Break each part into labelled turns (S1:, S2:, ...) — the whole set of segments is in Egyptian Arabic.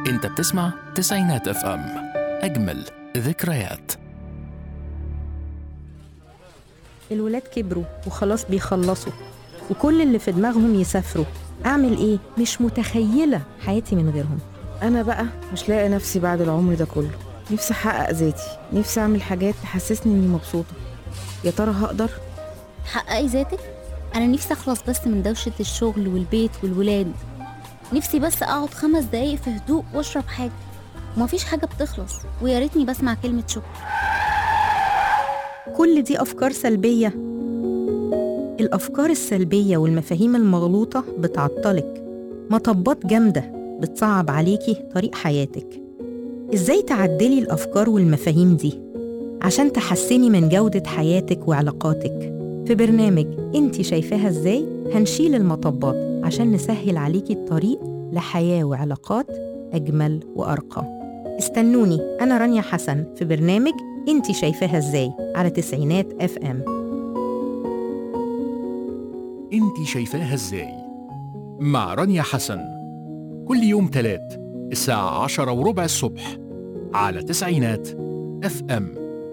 S1: انت بتسمع تسعينات اف ام اجمل ذكريات
S2: الولاد كبروا وخلاص بيخلصوا وكل اللي في دماغهم يسافروا أعمل إيه؟ مش متخيلة حياتي من غيرهم
S3: أنا بقى مش لاقي نفسي بعد العمر ده كله نفسي أحقق ذاتي نفسي أعمل حاجات تحسسني إني مبسوطة يا ترى هقدر؟
S4: تحققي ذاتك انا نفسي اخلص بس من دوشه الشغل والبيت والولاد نفسي بس اقعد خمس دقايق في هدوء واشرب حاجه ومفيش حاجه بتخلص ويا ريتني بسمع كلمه شكر
S2: كل دي أفكار سلبية الأفكار السلبية والمفاهيم المغلوطة بتعطلك مطبات جامدة بتصعب عليكي طريق حياتك إزاي تعدلي الأفكار والمفاهيم دي عشان تحسني من جودة حياتك وعلاقاتك في برنامج انت شايفاها ازاي هنشيل المطبات عشان نسهل عليكي الطريق لحياة وعلاقات أجمل وأرقى استنوني أنا رانيا حسن في برنامج انت شايفاها ازاي على تسعينات اف ام
S1: انت شايفاها ازاي مع رانيا حسن كل يوم تلات الساعة عشرة وربع الصبح على تسعينات اف ام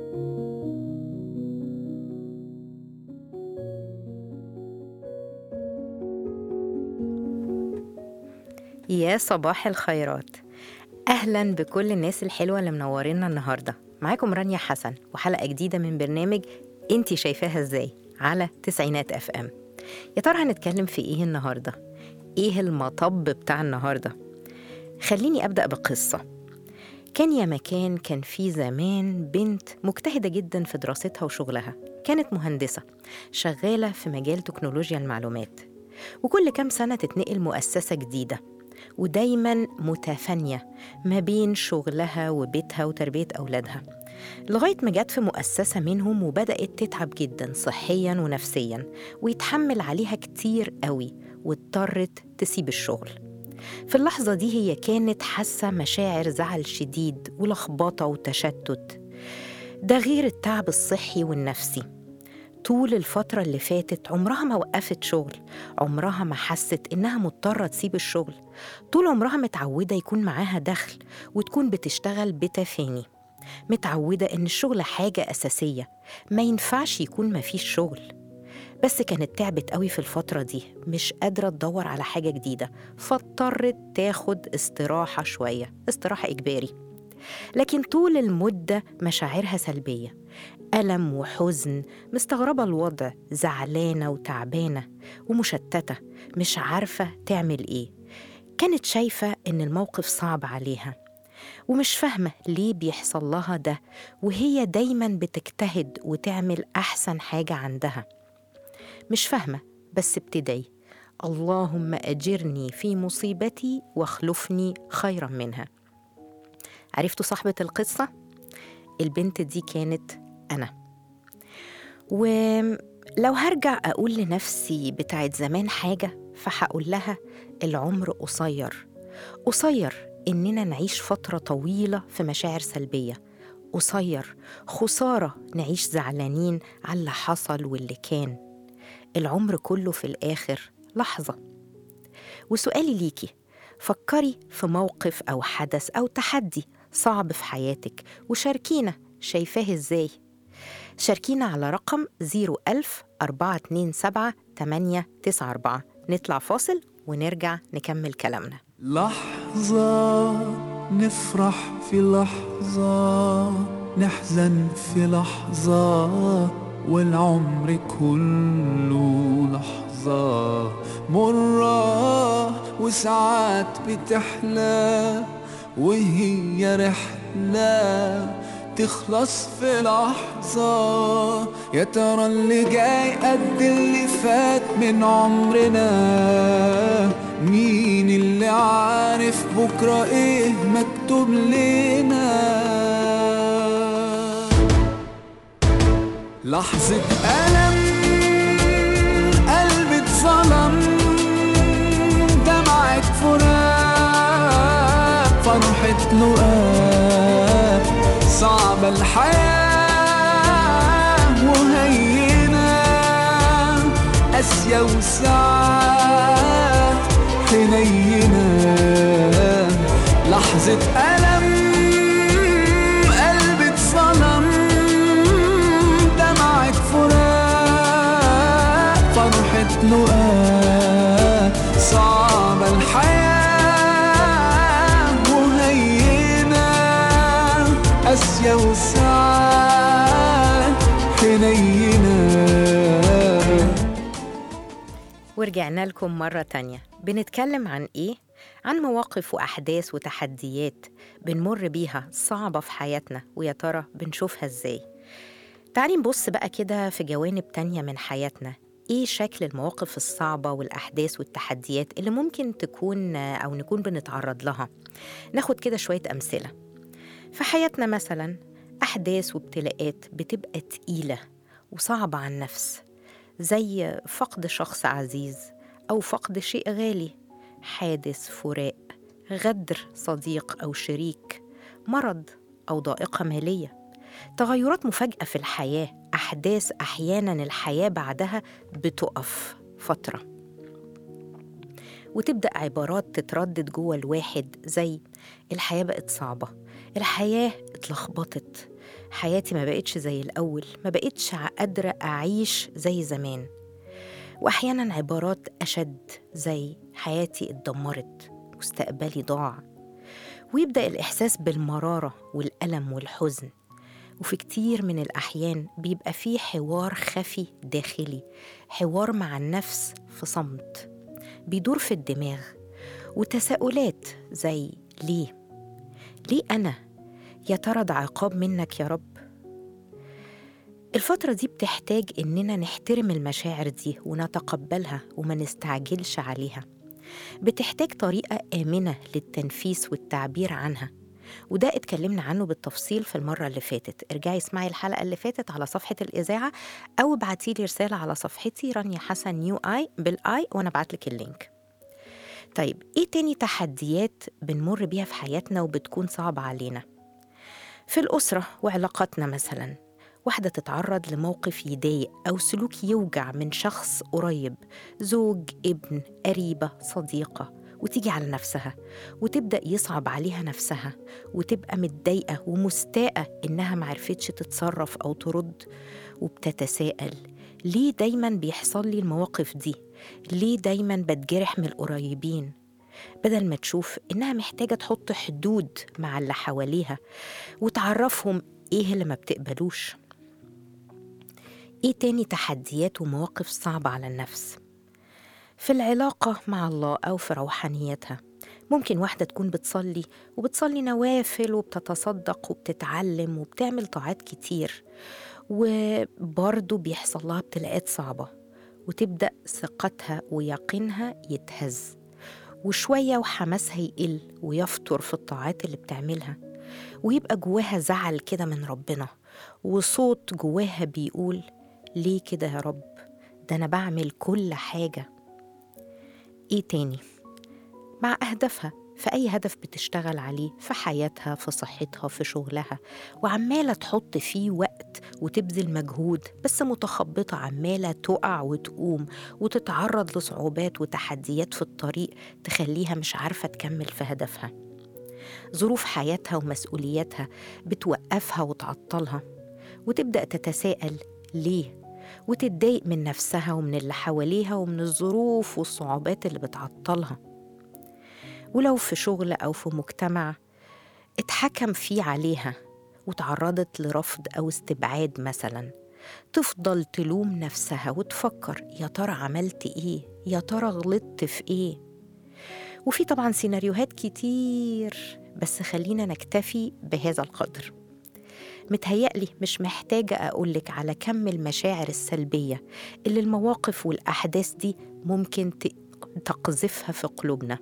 S2: يا صباح الخيرات اهلا بكل الناس الحلوه اللي منورينا النهارده معاكم رانيا حسن وحلقه جديده من برنامج انتي شايفاها ازاي على تسعينات اف ام يا ترى هنتكلم في ايه النهارده ايه المطب بتاع النهارده خليني ابدا بقصه كان يا مكان كان في زمان بنت مجتهده جدا في دراستها وشغلها كانت مهندسه شغاله في مجال تكنولوجيا المعلومات وكل كام سنه تتنقل مؤسسه جديده ودايما متفانية ما بين شغلها وبيتها وتربية أولادها لغاية ما جت في مؤسسة منهم وبدأت تتعب جدا صحيا ونفسيا ويتحمل عليها كتير قوي واضطرت تسيب الشغل في اللحظة دي هي كانت حاسة مشاعر زعل شديد ولخبطة وتشتت ده غير التعب الصحي والنفسي طول الفترة اللي فاتت عمرها ما وقفت شغل عمرها ما حست إنها مضطرة تسيب الشغل طول عمرها متعودة يكون معاها دخل وتكون بتشتغل بتفاني متعودة إن الشغل حاجة أساسية ما ينفعش يكون مفيش شغل بس كانت تعبت قوي في الفترة دي مش قادرة تدور على حاجة جديدة فاضطرت تاخد استراحة شوية استراحة إجباري لكن طول المدة مشاعرها سلبية ألم وحزن مستغربة الوضع زعلانة وتعبانة ومشتتة مش عارفة تعمل إيه كانت شايفة إن الموقف صعب عليها ومش فاهمة ليه بيحصل لها ده وهي دايما بتجتهد وتعمل أحسن حاجة عندها مش فاهمة بس بتدعي اللهم أجرني في مصيبتي واخلفني خيرا منها عرفتوا صاحبة القصة؟ البنت دي كانت أنا ولو هرجع أقول لنفسي بتاعت زمان حاجة فهقول لها العمر قصير قصير إننا نعيش فترة طويلة في مشاعر سلبية قصير خسارة نعيش زعلانين على اللي حصل واللي كان العمر كله في الآخر لحظة وسؤالي ليكي فكري في موقف أو حدث أو تحدي صعب في حياتك وشاركينا شايفاه ازاي شاركينا على رقم 01000 427 894 نطلع فاصل ونرجع نكمل كلامنا
S5: لحظة نفرح في لحظة نحزن في لحظة والعمر كله لحظة مرة وساعات بتحلى وهي رحلة تخلص في لحظة يا ترى اللي جاي قد اللي فات من عمرنا مين اللي عارف بكرة ايه مكتوب لنا لحظة ألم قلبي اتظلم دمعة فراق فرحة لقاء صعبة الحياة وهينة قاسية وساعات حنينة لحظة لحظة ألم قلبي اتصدم دمعة فراق فرحة لقاء صعبة الحياة وهينة قاسية وساعات حنينة
S2: ورجعنا لكم مرة تانية بنتكلم عن إيه؟ عن مواقف وأحداث وتحديات بنمر بيها صعبة في حياتنا ويا ترى بنشوفها إزاي تعالي نبص بقى كده في جوانب تانية من حياتنا إيه شكل المواقف الصعبة والأحداث والتحديات اللي ممكن تكون أو نكون بنتعرض لها ناخد كده شوية أمثلة في حياتنا مثلا أحداث وابتلاءات بتبقى تقيلة وصعبة على النفس زي فقد شخص عزيز أو فقد شيء غالي حادث فراق غدر صديق أو شريك مرض أو ضائقة مالية تغيرات مفاجئة في الحياة أحداث أحيانا الحياة بعدها بتقف فترة وتبدأ عبارات تتردد جوه الواحد زي الحياة بقت صعبة الحياة اتلخبطت حياتي ما بقتش زي الأول ما بقتش قادرة أعيش زي زمان وأحيانا عبارات أشد زي حياتي اتدمرت مستقبلي ضاع ويبدأ الإحساس بالمرارة والألم والحزن وفي كتير من الأحيان بيبقى فيه حوار خفي داخلي حوار مع النفس في صمت بيدور في الدماغ وتساؤلات زي ليه؟ ليه أنا؟ يا ترى ده عقاب منك يا رب؟ الفترة دي بتحتاج إننا نحترم المشاعر دي ونتقبلها وما نستعجلش عليها بتحتاج طريقة آمنة للتنفيس والتعبير عنها وده اتكلمنا عنه بالتفصيل في المرة اللي فاتت ارجعي اسمعي الحلقة اللي فاتت على صفحة الإذاعة أو ابعتيلي رسالة على صفحتي رانيا حسن نيو آي بالآي وأنا ابعتلك اللينك طيب إيه تاني تحديات بنمر بيها في حياتنا وبتكون صعبة علينا؟ في الأسرة وعلاقاتنا مثلا واحدة تتعرض لموقف يضايق أو سلوك يوجع من شخص قريب زوج ابن قريبة صديقة وتيجي على نفسها وتبدأ يصعب عليها نفسها وتبقى متضايقة ومستاءة إنها معرفتش تتصرف أو ترد وبتتساءل ليه دايما بيحصل لي المواقف دي؟ ليه دايما بتجرح من القريبين؟ بدل ما تشوف إنها محتاجة تحط حدود مع اللي حواليها وتعرفهم إيه اللي ما بتقبلوش إيه تاني تحديات ومواقف صعبة على النفس؟ في العلاقة مع الله أو في روحانيتها ممكن واحدة تكون بتصلي وبتصلي نوافل وبتتصدق وبتتعلم وبتعمل طاعات كتير وبرضه بيحصل لها ابتلاءات صعبة وتبدأ ثقتها ويقينها يتهز وشوية وحماسها يقل ويفتر في الطاعات اللي بتعملها ويبقى جواها زعل كده من ربنا وصوت جواها بيقول ليه كده يا رب ده أنا بعمل كل حاجة إيه تاني مع أهدافها في أي هدف بتشتغل عليه في حياتها في صحتها في شغلها وعمالة تحط فيه وقت وتبذل مجهود بس متخبطة عمالة تقع وتقوم وتتعرض لصعوبات وتحديات في الطريق تخليها مش عارفة تكمل في هدفها ظروف حياتها ومسؤولياتها بتوقفها وتعطلها وتبدأ تتساءل ليه وتتضايق من نفسها ومن اللي حواليها ومن الظروف والصعوبات اللي بتعطلها ولو في شغل أو في مجتمع اتحكم فيه عليها وتعرضت لرفض أو استبعاد مثلا تفضل تلوم نفسها وتفكر يا ترى عملت إيه يا ترى غلطت في إيه وفي طبعا سيناريوهات كتير بس خلينا نكتفي بهذا القدر متهيألي مش محتاجة أقولك على كم المشاعر السلبية اللي المواقف والأحداث دي ممكن تقذفها في قلوبنا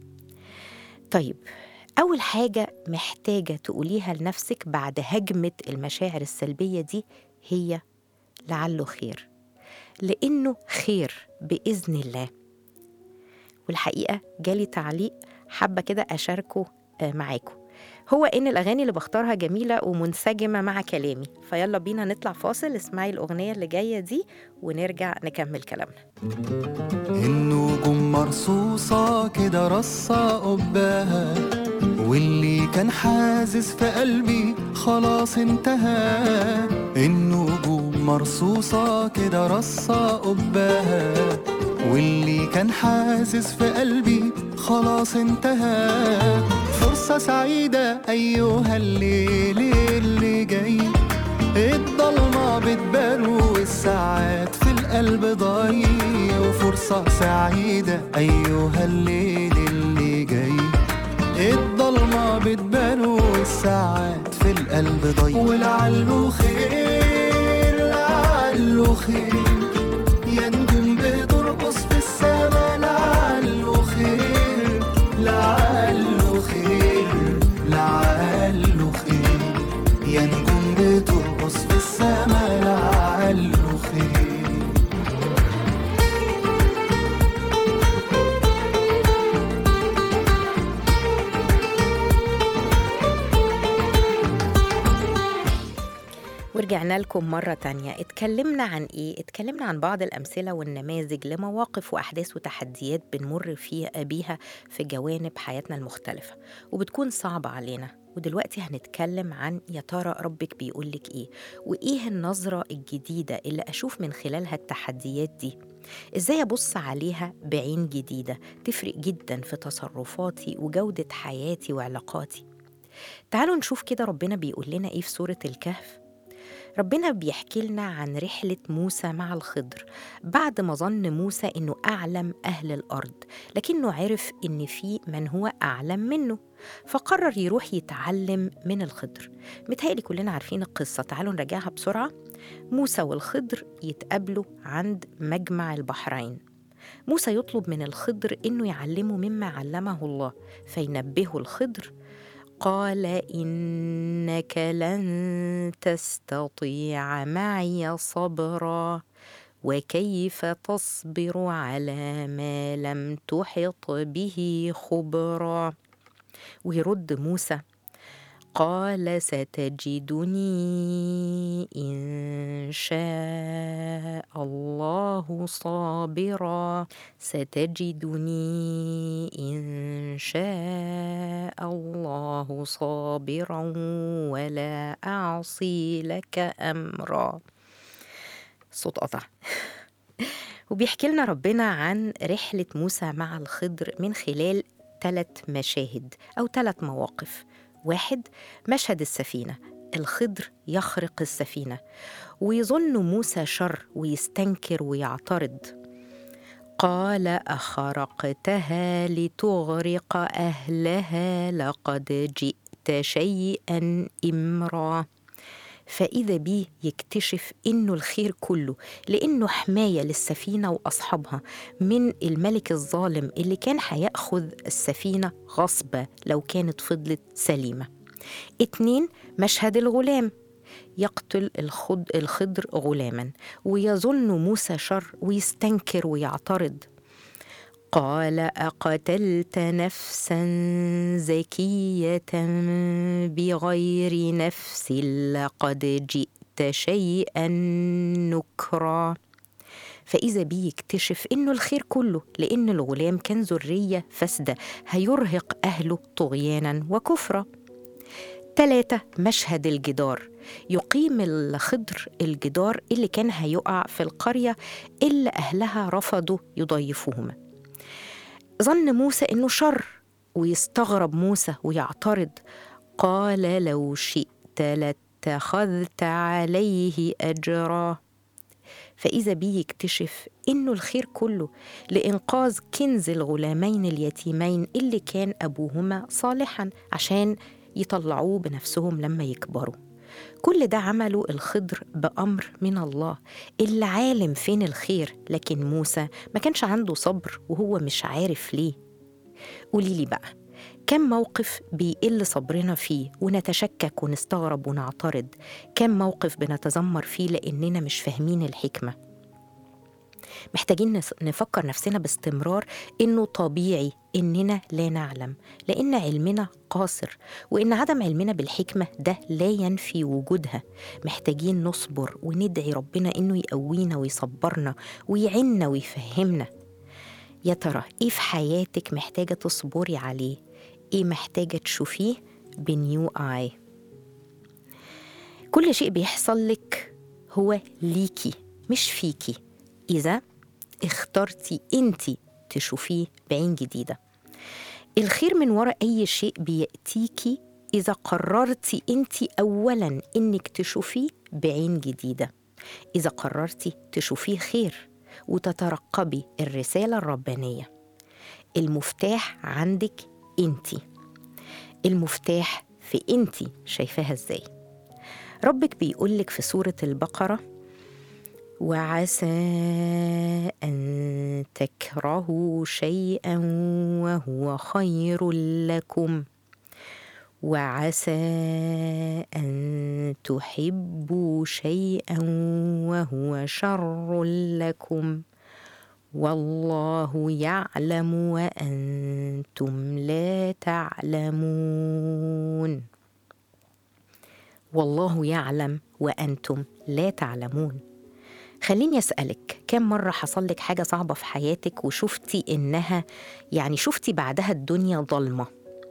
S2: طيب أول حاجة محتاجة تقوليها لنفسك بعد هجمة المشاعر السلبية دي هي لعله خير لأنه خير بإذن الله والحقيقة جالي تعليق حابة كده أشاركه معاكم هو ان الاغاني اللي بختارها جميله ومنسجمه مع كلامي فيلا بينا نطلع فاصل اسمعي الاغنيه اللي جايه دي ونرجع نكمل كلامنا
S6: النجوم مرصوصة كده رصة قباها
S5: واللي كان حازز في قلبي خلاص انتهى النجوم مرصوصة كده رصة قباها واللي كان حاسس في قلبي خلاص انتهى فرصة سعيدة أيها الليل اللي جاي الضلمة بتبان والساعات في القلب ضايع وفرصة سعيدة أيها الليل اللي جاي الضلمة بتبان والساعات في القلب ضايع ولعله خير لعله خير يا نجوم بترقص في السما لعله خير لعله خير لعله خير يا نجوم بترقص في السما لعله خير
S2: ورجعنا لكم مرة تانية اتكلمنا عن ايه؟ اتكلمنا عن بعض الأمثلة والنماذج لمواقف وأحداث وتحديات بنمر فيها بيها في جوانب حياتنا المختلفة وبتكون صعبة علينا ودلوقتي هنتكلم عن يا ترى ربك بيقولك ايه وايه النظرة الجديدة اللي أشوف من خلالها التحديات دي ازاي أبص عليها بعين جديدة تفرق جدا في تصرفاتي وجودة حياتي وعلاقاتي تعالوا نشوف كده ربنا بيقول لنا ايه في سورة الكهف ربنا بيحكي لنا عن رحلة موسى مع الخضر بعد ما ظن موسى إنه أعلم أهل الأرض لكنه عرف إن في من هو أعلم منه فقرر يروح يتعلم من الخضر متهيألي كلنا عارفين القصة تعالوا نراجعها بسرعة موسى والخضر يتقابلوا عند مجمع البحرين موسى يطلب من الخضر إنه يعلمه مما علمه الله فينبهه الخضر قال إنك لن تستطيع معي صبرا وكيف تصبر على ما لم تحط به خبرا ويرد موسى قال ستجدني إن شاء الله صابرا ستجدني إن شاء الله صابرا ولا أعصي لك أمرا صوت قطع وبيحكي لنا ربنا عن رحلة موسى مع الخضر من خلال ثلاث مشاهد أو ثلاث مواقف واحد مشهد السفينة الخضر يخرق السفينة ويظن موسى شر ويستنكر ويعترض قال أخرقتها لتغرق أهلها لقد جئت شيئا إمرا فإذا بيه يكتشف إنه الخير كله لأنه حماية للسفينة وأصحابها من الملك الظالم اللي كان هيأخذ السفينة غصبة لو كانت فضلت سليمة اتنين مشهد الغلام يقتل الخض الخضر غلاما ويظن موسى شر ويستنكر ويعترض قال أقتلت نفسا زكية بغير نفس لقد جئت شيئا نكرا فإذا بيه يكتشف إنه الخير كله لأن الغلام كان ذرية فاسدة هيرهق أهله طغيانا وكفرا تلاتة مشهد الجدار يقيم الخضر الجدار اللي كان هيقع في القرية اللي أهلها رفضوا يضيفوهم ظن موسى إنه شر ويستغرب موسى ويعترض قال لو شئت لاتخذت عليه أجرا فإذا بيه يكتشف إنه الخير كله لإنقاذ كنز الغلامين اليتيمين اللي كان أبوهما صالحا عشان يطلعوه بنفسهم لما يكبروا كل ده عمله الخضر بأمر من الله اللي عالم فين الخير لكن موسى ما كانش عنده صبر وهو مش عارف ليه قولي لي بقى كم موقف بيقل صبرنا فيه ونتشكك ونستغرب ونعترض كم موقف بنتذمر فيه لأننا مش فاهمين الحكمة محتاجين نس- نفكر نفسنا باستمرار إنه طبيعي إننا لا نعلم لأن علمنا قاصر وإن عدم علمنا بالحكمة ده لا ينفي وجودها محتاجين نصبر وندعي ربنا إنه يقوينا ويصبرنا ويعنا ويفهمنا يا ترى إيه في حياتك محتاجة تصبري عليه ايه محتاجة تشوفيه بنيو اي كل شيء بيحصل لك هو ليكي مش فيكي إذا اخترتي انتي تشوفيه بعين جديدة الخير من وراء أي شيء بيأتيكي إذا قررتي انتي أولا إنك تشوفيه بعين جديدة إذا قررتي تشوفيه خير وتترقبي الرسالة الربانية المفتاح عندك انتي المفتاح في انتي شايفاها ازاي ربك بيقولك في سورة البقرة وعسى أن تكرهوا شيئا وهو خير لكم وعسى أن تحبوا شيئا وهو شر لكم والله يعلم وأنتم لا تعلمون والله يعلم وأنتم لا تعلمون خليني أسألك كم مرة حصل لك حاجة صعبة في حياتك وشفتي إنها يعني شفتي بعدها الدنيا ضلمة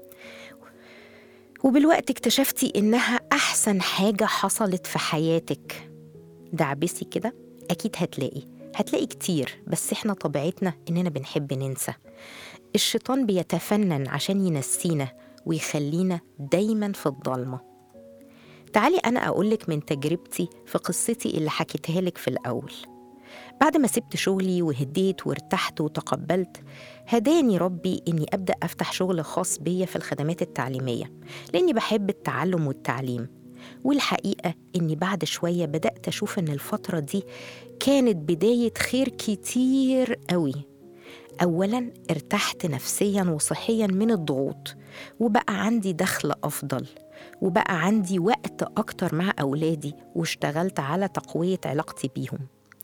S2: وبالوقت اكتشفتي إنها أحسن حاجة حصلت في حياتك دعبسي كده أكيد هتلاقي هتلاقي كتير بس إحنا طبيعتنا إننا بنحب ننسى الشيطان بيتفنن عشان ينسينا ويخلينا دايما في الضلمه تعالي أنا أقولك من تجربتي في قصتي اللي حكيتها لك في الأول بعد ما سبت شغلي وهديت وارتحت وتقبلت هداني ربي إني أبدأ أفتح شغل خاص بيا في الخدمات التعليمية لأني بحب التعلم والتعليم والحقيقة إني بعد شوية بدأت أشوف إن الفترة دي كانت بداية خير كتير قوي أولا ارتحت نفسيا وصحيا من الضغوط وبقى عندي دخل أفضل وبقى عندي وقت أكتر مع أولادي واشتغلت على تقوية علاقتي بيهم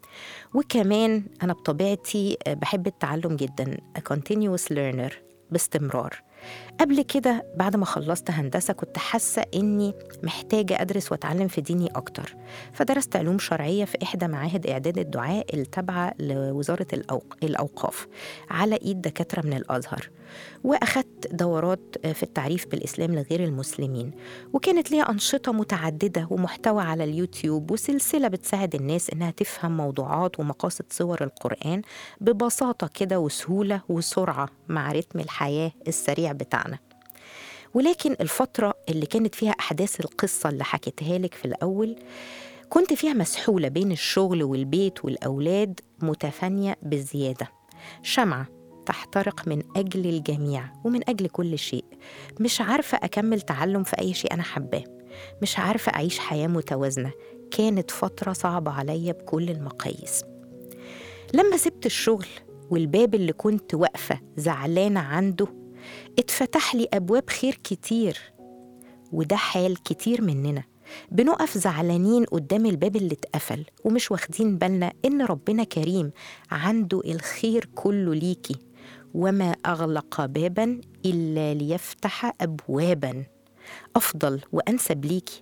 S2: وكمان أنا بطبيعتي بحب التعلم جدا a continuous learner باستمرار قبل كده بعد ما خلصت هندسة كنت حاسة إني محتاجة أدرس وأتعلم في ديني أكتر فدرست علوم شرعية في إحدى معاهد إعداد الدعاء التابعة لوزارة الأوق... الأوقاف على إيد دكاترة من الأزهر وأخدت دورات في التعريف بالإسلام لغير المسلمين وكانت ليها أنشطة متعددة ومحتوى على اليوتيوب وسلسلة بتساعد الناس إنها تفهم موضوعات ومقاصد صور القرآن ببساطة كده وسهولة وسرعة مع رتم الحياة السريع بتاعنا ولكن الفترة اللي كانت فيها أحداث القصة اللي حكيتها لك في الأول كنت فيها مسحولة بين الشغل والبيت والأولاد متفانية بزيادة شمعة تحترق من أجل الجميع ومن أجل كل شيء مش عارفة أكمل تعلم في أي شيء أنا حباه مش عارفة أعيش حياة متوازنة كانت فترة صعبة عليا بكل المقاييس لما سبت الشغل والباب اللي كنت واقفة زعلانة عنده اتفتح لي أبواب خير كتير وده حال كتير مننا بنقف زعلانين قدام الباب اللي اتقفل ومش واخدين بالنا إن ربنا كريم عنده الخير كله ليكي وما أغلق بابا إلا ليفتح أبوابا أفضل وأنسب ليكي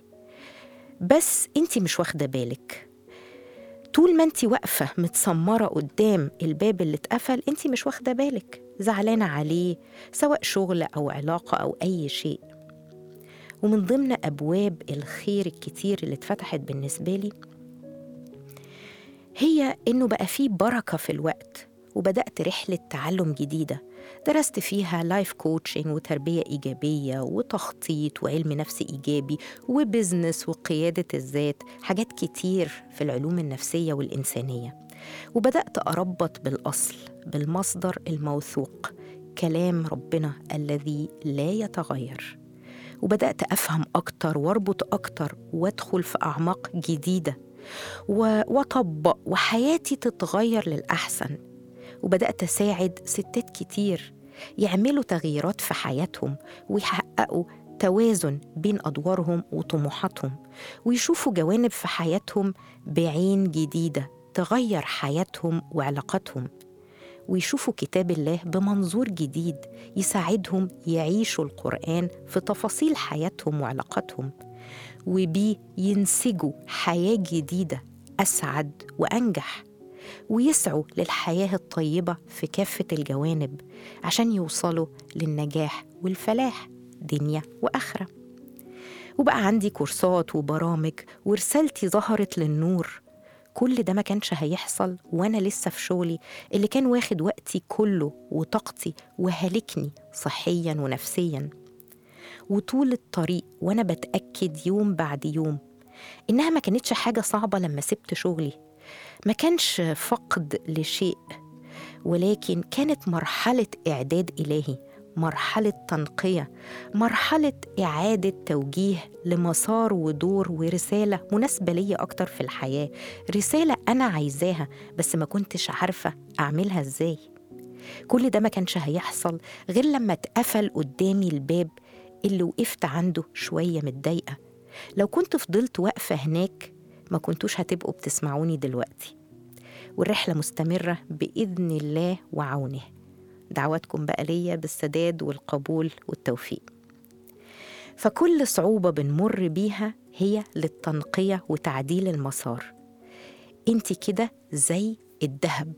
S2: بس أنت مش واخدة بالك طول ما انت واقفة متسمرة قدام الباب اللي اتقفل انت مش واخدة بالك زعلانة عليه سواء شغل أو علاقة أو أي شيء ومن ضمن أبواب الخير الكتير اللي اتفتحت بالنسبة لي هي إنه بقى فيه بركة في الوقت وبدأت رحلة تعلم جديدة درست فيها لايف كوتشنج وتربية إيجابية وتخطيط وعلم نفس إيجابي وبزنس وقيادة الذات حاجات كتير في العلوم النفسية والإنسانية وبدأت أربط بالأصل بالمصدر الموثوق كلام ربنا الذي لا يتغير وبدأت أفهم أكتر وأربط أكتر وأدخل في أعماق جديدة وأطبق وحياتي تتغير للأحسن وبدأت أساعد ستات كتير يعملوا تغييرات في حياتهم ويحققوا توازن بين أدوارهم وطموحاتهم ويشوفوا جوانب في حياتهم بعين جديدة تغير حياتهم وعلاقاتهم ويشوفوا كتاب الله بمنظور جديد يساعدهم يعيشوا القرآن في تفاصيل حياتهم وعلاقاتهم وبيه ينسجوا حياة جديدة أسعد وأنجح ويسعوا للحياة الطيبة في كافة الجوانب عشان يوصلوا للنجاح والفلاح دنيا وآخرة وبقى عندي كورسات وبرامج ورسالتي ظهرت للنور كل ده ما كانش هيحصل وانا لسه في شغلي اللي كان واخد وقتي كله وطاقتي وهلكني صحيا ونفسيا وطول الطريق وانا بتاكد يوم بعد يوم انها ما كانتش حاجه صعبه لما سبت شغلي ما كانش فقد لشيء ولكن كانت مرحله اعداد الهي مرحله تنقيه مرحله اعاده توجيه لمسار ودور ورساله مناسبه ليا اكتر في الحياه رساله انا عايزاها بس ما كنتش عارفه اعملها ازاي كل ده ما كانش هيحصل غير لما اتقفل قدامي الباب اللي وقفت عنده شويه متضايقه لو كنت فضلت واقفه هناك ما كنتوش هتبقوا بتسمعوني دلوقتي والرحله مستمره باذن الله وعونه دعواتكم بقى ليا بالسداد والقبول والتوفيق فكل صعوبة بنمر بيها هي للتنقية وتعديل المسار انت كده زي الذهب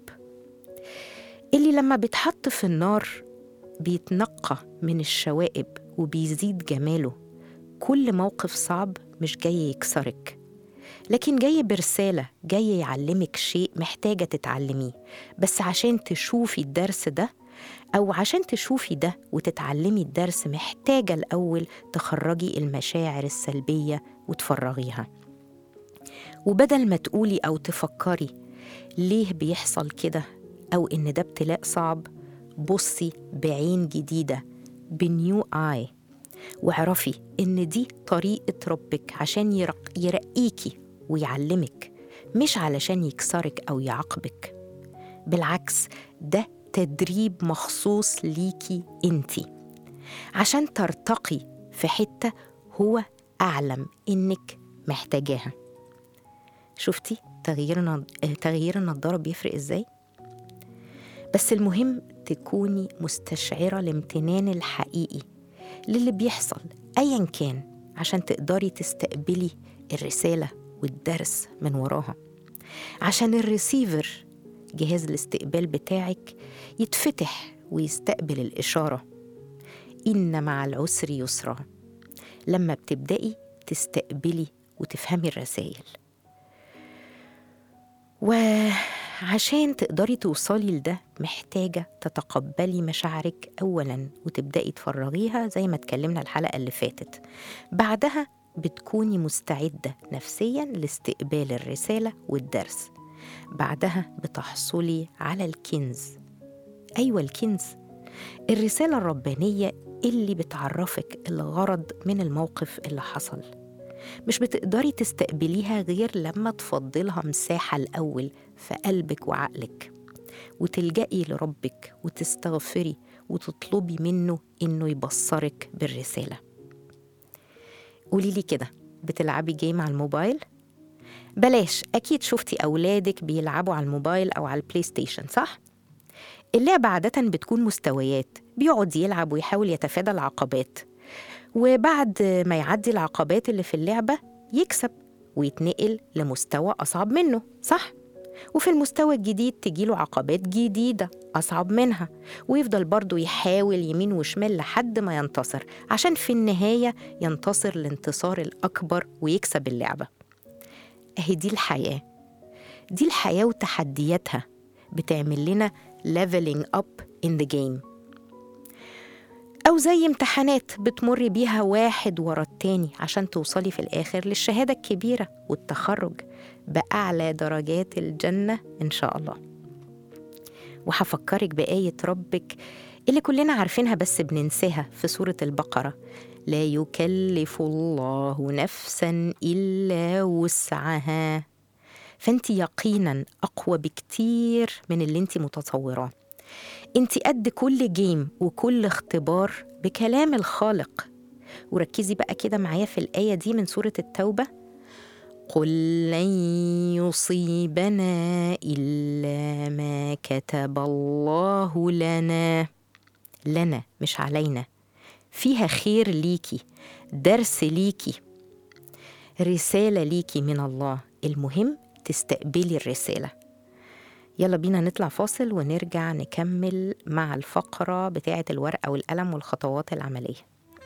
S2: اللي لما بيتحط في النار بيتنقى من الشوائب وبيزيد جماله كل موقف صعب مش جاي يكسرك لكن جاي برسالة جاي يعلمك شيء محتاجة تتعلميه بس عشان تشوفي الدرس ده أو عشان تشوفي ده وتتعلمي الدرس محتاجة الأول تخرجي المشاعر السلبية وتفرغيها وبدل ما تقولي أو تفكري ليه بيحصل كده أو إن ده ابتلاء صعب بصي بعين جديدة بنيو آي واعرفي إن دي طريقة ربك عشان يرق يرقيكي ويعلمك مش علشان يكسرك أو يعاقبك بالعكس ده تدريب مخصوص ليكي انتي عشان ترتقي في حتة هو أعلم إنك محتاجاها شفتي تغيير تغيير النضارة بيفرق إزاي؟ بس المهم تكوني مستشعرة الامتنان الحقيقي للي بيحصل أيا كان عشان تقدري تستقبلي الرسالة والدرس من وراها عشان الريسيفر جهاز الاستقبال بتاعك يتفتح ويستقبل الإشارة إن مع العسر يسرا لما بتبدأي تستقبلي وتفهمي الرسائل وعشان تقدري توصلي لده محتاجة تتقبلي مشاعرك أولا وتبدأي تفرغيها زي ما اتكلمنا الحلقة اللي فاتت بعدها بتكوني مستعدة نفسيا لاستقبال الرسالة والدرس بعدها بتحصلي على الكنز أيوة الكنز الرسالة الربانية اللي بتعرفك الغرض من الموقف اللي حصل مش بتقدري تستقبليها غير لما تفضلها مساحة الأول في قلبك وعقلك وتلجئي لربك وتستغفري وتطلبي منه إنه يبصرك بالرسالة قولي لي كده بتلعبي جيم على الموبايل؟ بلاش أكيد شفتي أولادك بيلعبوا على الموبايل أو على البلاي ستيشن صح؟ اللعبة عادة بتكون مستويات بيقعد يلعب ويحاول يتفادى العقبات وبعد ما يعدي العقبات اللي في اللعبة يكسب ويتنقل لمستوى أصعب منه صح؟ وفي المستوى الجديد تجيله عقبات جديدة أصعب منها ويفضل برضه يحاول يمين وشمال لحد ما ينتصر عشان في النهاية ينتصر الانتصار الأكبر ويكسب اللعبة أهي دي الحياة دي الحياة وتحدياتها بتعمل لنا leveling up in the game أو زي امتحانات بتمر بيها واحد ورا التاني عشان توصلي في الآخر للشهادة الكبيرة والتخرج بأعلى درجات الجنة إن شاء الله وهفكرك بآية ربك اللي كلنا عارفينها بس بننساها في سورة البقرة لا يكلف الله نفسا إلا وسعها فأنت يقينا أقوى بكتير من اللي أنت متصوراه أنت قد كل جيم وكل اختبار بكلام الخالق وركزي بقى كده معايا في الآية دي من سورة التوبة قل لن يصيبنا إلا ما كتب الله لنا لنا مش علينا فيها خير ليكي درس ليكي رسالة ليكي من الله المهم تستقبلي الرسالة يلا بينا نطلع فاصل ونرجع نكمل مع الفقرة بتاعة الورقة والقلم والخطوات العملية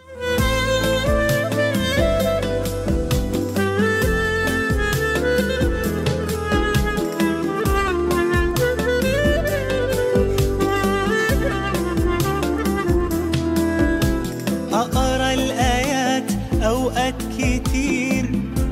S6: أقرأ الآيات أوقات كتير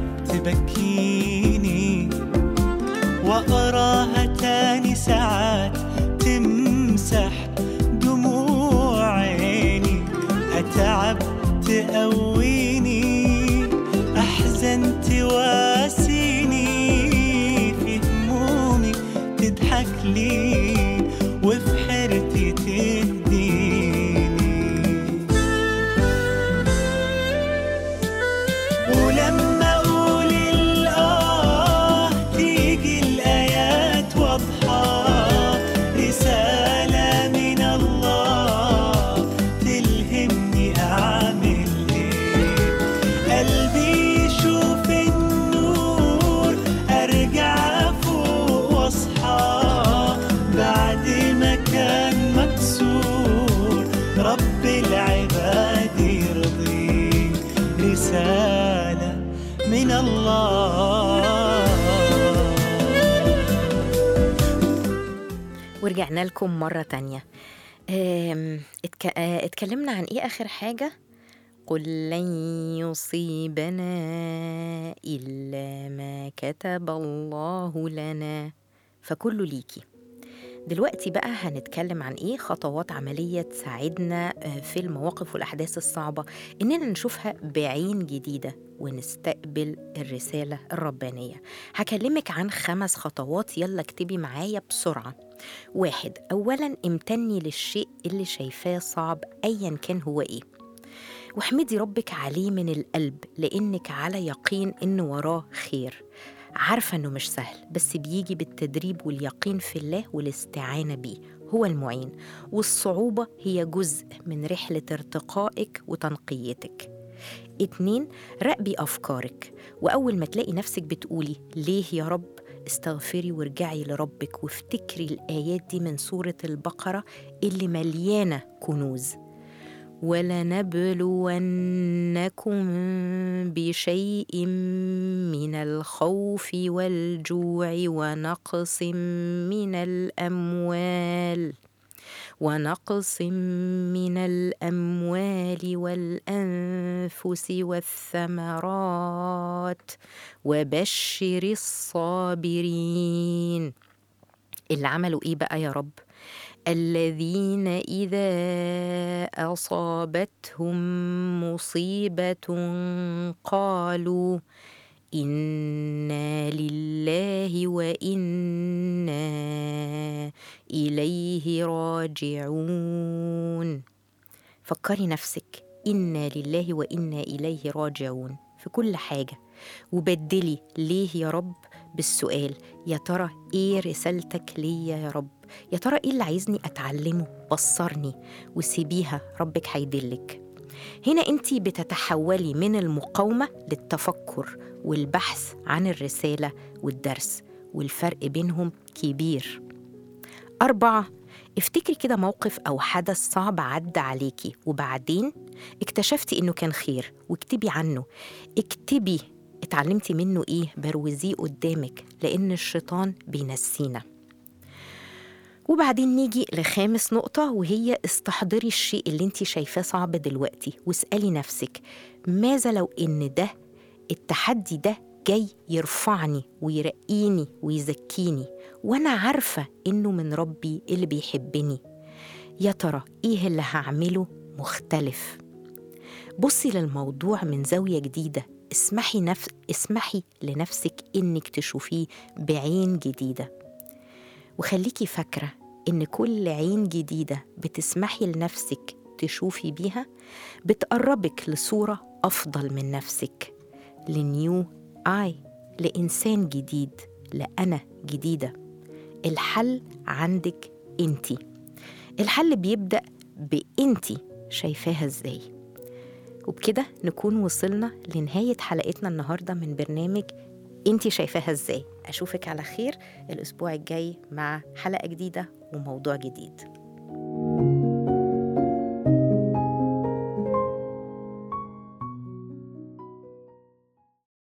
S6: تبكيني وأقراها تاني ساعات تمسح دموع عيني أتعب تقويني أحزن تواسيني في همومي تضحك لي وفي حيرتي تهديني ولما اقول الاه تيجي الايات واضحه رساله من الله تلهمني اعمل ايه قلبي يشوف النور ارجع فوق واصحى بعد ما كان مكسور رب العباد يرضيه رسالة من الله
S2: ورجعنا لكم مرة تانية آم، اتك... آه، اتكلمنا عن ايه اخر حاجة قل لن يصيبنا إلا ما كتب الله لنا فكله ليكي دلوقتي بقى هنتكلم عن ايه خطوات عملية تساعدنا آه، في المواقف والأحداث الصعبة إننا نشوفها بعين جديدة ونستقبل الرسالة الربانية هكلمك عن خمس خطوات يلا اكتبي معايا بسرعة واحد أولا امتني للشيء اللي شايفاه صعب أيا كان هو إيه واحمدي ربك عليه من القلب لأنك على يقين إن وراه خير عارفة إنه مش سهل بس بيجي بالتدريب واليقين في الله والاستعانة بيه هو المعين والصعوبة هي جزء من رحلة ارتقائك وتنقيتك اتنين راقبي أفكارك وأول ما تلاقي نفسك بتقولي ليه يا رب استغفري وارجعي لربك وافتكري الآيات دي من سورة البقرة اللي مليانة كنوز ولنبلونكم بشيء من الخوف والجوع ونقص من الأموال ونقص من الأموال والأنفس والثمرات وبشر الصابرين اللي عملوا إيه بقى يا رب؟ الذين إذا أصابتهم مصيبة قالوا إنا لله وإنا إليه راجعون فكري نفسك إنا لله وإنا إليه راجعون في كل حاجة وبدلي ليه يا رب بالسؤال يا ترى إيه رسالتك ليا يا رب يا ترى إيه اللي عايزني أتعلمه بصرني وسيبيها ربك هيدلك هنا انت بتتحولي من المقاومه للتفكر والبحث عن الرساله والدرس والفرق بينهم كبير أربعة افتكري كده موقف أو حدث صعب عدى عليكي وبعدين اكتشفتي إنه كان خير واكتبي عنه اكتبي اتعلمتي منه إيه بروزيه قدامك لأن الشيطان بينسينا وبعدين نيجي لخامس نقطة وهي استحضري الشيء اللي انت شايفاه صعب دلوقتي واسألي نفسك ماذا لو ان ده التحدي ده جاي يرفعني ويرقيني ويزكيني وانا عارفة انه من ربي اللي بيحبني يا ترى ايه اللي هعمله مختلف بصي للموضوع من زاوية جديدة اسمحي نفس اسمحي لنفسك انك تشوفيه بعين جديده وخليكي فاكرة إن كل عين جديدة بتسمحي لنفسك تشوفي بيها بتقربك لصورة أفضل من نفسك لنيو آي لإنسان جديد لأنا جديدة الحل عندك انتي الحل بيبدأ بإنتي شايفاها إزاي وبكده نكون وصلنا لنهاية حلقتنا النهاردة من برنامج انتي شايفاها إزاي أشوفك على خير الأسبوع الجاي مع حلقة جديدة وموضوع جديد